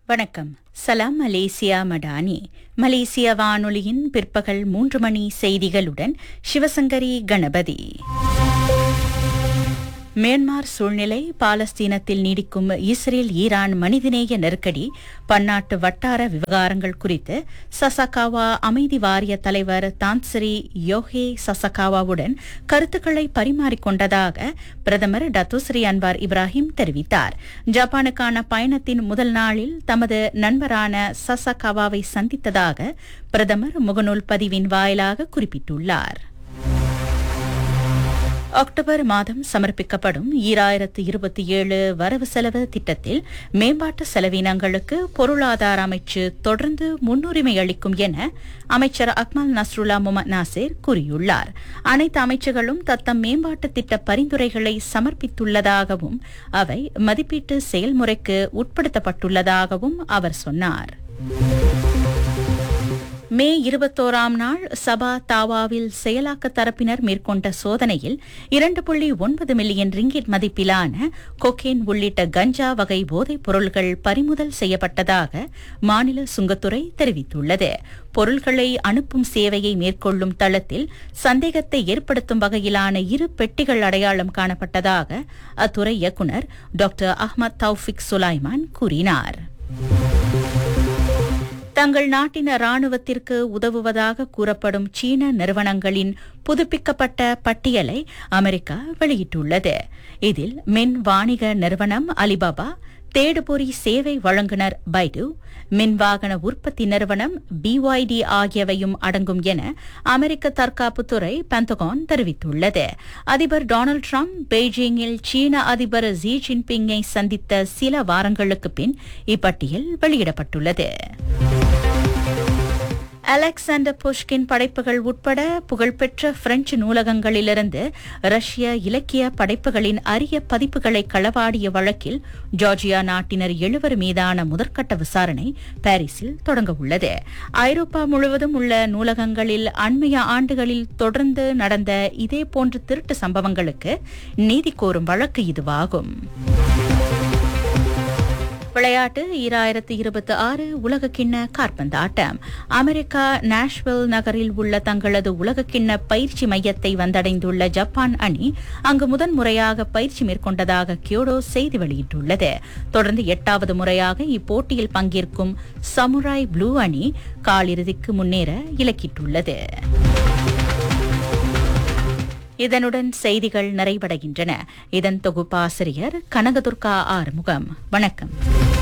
வணக்கம் சலாம் மலேசியா மடானி மலேசிய வானொலியின் பிற்பகல் மூன்று மணி செய்திகளுடன் சிவசங்கரி கணபதி மியான்மர் சூழ்நிலை பாலஸ்தீனத்தில் நீடிக்கும் இஸ்ரேல் ஈரான் மனிதநேய நெருக்கடி பன்னாட்டு வட்டார விவகாரங்கள் குறித்து சசகாவா அமைதி வாரிய தலைவர் தான்சரி யோஹே சசகாவாவுடன் கருத்துக்களை பரிமாறிக்கொண்டதாக பிரதமர் டத்துஸ்ரீ அன்வார் இப்ராஹிம் தெரிவித்தார் ஜப்பானுக்கான பயணத்தின் முதல் நாளில் தமது நண்பரான சசகாவாவை சந்தித்ததாக பிரதமர் முகநூல் பதிவின் வாயிலாக குறிப்பிட்டுள்ளார் அக்டோபர் மாதம் சமர்ப்பிக்கப்படும் ஈராயிரத்து இருபத்தி ஏழு வரவு செலவு திட்டத்தில் மேம்பாட்டு செலவினங்களுக்கு பொருளாதார அமைச்சு தொடர்ந்து முன்னுரிமை அளிக்கும் என அமைச்சர் அக்மல் நஸ்ருல்லா முகமது நாசிர் கூறியுள்ளார் அனைத்து அமைச்சுகளும் தத்தம் மேம்பாட்டு திட்ட பரிந்துரைகளை சமர்ப்பித்துள்ளதாகவும் அவை மதிப்பீட்டு செயல்முறைக்கு உட்படுத்தப்பட்டுள்ளதாகவும் அவர் சொன்னார் மே இருபத்தோராம் நாள் சபா தாவாவில் செயலாக்க தரப்பினர் மேற்கொண்ட சோதனையில் இரண்டு புள்ளி ஒன்பது மில்லியன் ரிங்கிட் மதிப்பிலான கொக்கேன் உள்ளிட்ட கஞ்சா வகை போதைப் பொருள்கள் பறிமுதல் செய்யப்பட்டதாக மாநில சுங்கத்துறை தெரிவித்துள்ளது பொருள்களை அனுப்பும் சேவையை மேற்கொள்ளும் தளத்தில் சந்தேகத்தை ஏற்படுத்தும் வகையிலான இரு பெட்டிகள் அடையாளம் காணப்பட்டதாக அத்துறை இயக்குநர் டாக்டர் அஹ்மத் தௌஃபிக் சுலைமான் கூறினார் தங்கள் நாட்டின் ராணுவத்திற்கு உதவுவதாக கூறப்படும் சீன நிறுவனங்களின் புதுப்பிக்கப்பட்ட பட்டியலை அமெரிக்கா வெளியிட்டுள்ளது இதில் மின் வாணிக நிறுவனம் அலிபாபா தேடுபொறி சேவை வழங்குனர் பைடு மின்வாகன உற்பத்தி நிறுவனம் பிஒய்டி ஆகியவையும் அடங்கும் என அமெரிக்க தற்காப்புத்துறை பெந்தகான் தெரிவித்துள்ளது அதிபர் டொனால்டு டிரம்ப் பெய்ஜிங்கில் சீன அதிபர் ஜி ஜின்பிங்கை சந்தித்த சில வாரங்களுக்கு பின் இப்பட்டியல் வெளியிடப்பட்டுள்ளது அலெக்சாண்டர் புஷ்கின் படைப்புகள் உட்பட புகழ்பெற்ற பிரெஞ்சு நூலகங்களிலிருந்து ரஷ்ய இலக்கிய படைப்புகளின் அரிய பதிப்புகளை களவாடிய வழக்கில் ஜார்ஜியா நாட்டினர் எழுவர் மீதான முதற்கட்ட விசாரணை பாரிஸில் தொடங்க உள்ளது ஐரோப்பா முழுவதும் உள்ள நூலகங்களில் அண்மைய ஆண்டுகளில் தொடர்ந்து நடந்த இதேபோன்ற திருட்டு சம்பவங்களுக்கு நீதி கோரும் வழக்கு இதுவாகும் விளையாட்டு ஈராயிரத்து இருபத்தி ஆறு உலகக்கிண்ண காற்பந்து ஆட்டம் அமெரிக்கா நாஷ்வில் நகரில் உள்ள தங்களது உலகக்கிண்ண பயிற்சி மையத்தை வந்தடைந்துள்ள ஜப்பான் அணி அங்கு முதன் முறையாக பயிற்சி மேற்கொண்டதாக கியோடோ செய்தி வெளியிட்டுள்ளது தொடர்ந்து எட்டாவது முறையாக இப்போட்டியில் பங்கேற்கும் சமுராய் ப்ளூ அணி காலிறுதிக்கு முன்னேற இலக்கிட்டுள்ளது இதனுடன் செய்திகள் நிறைவடைகின்றன இதன் தொகுப்பாசிரியர் கனகதுர்கா ஆறுமுகம் வணக்கம்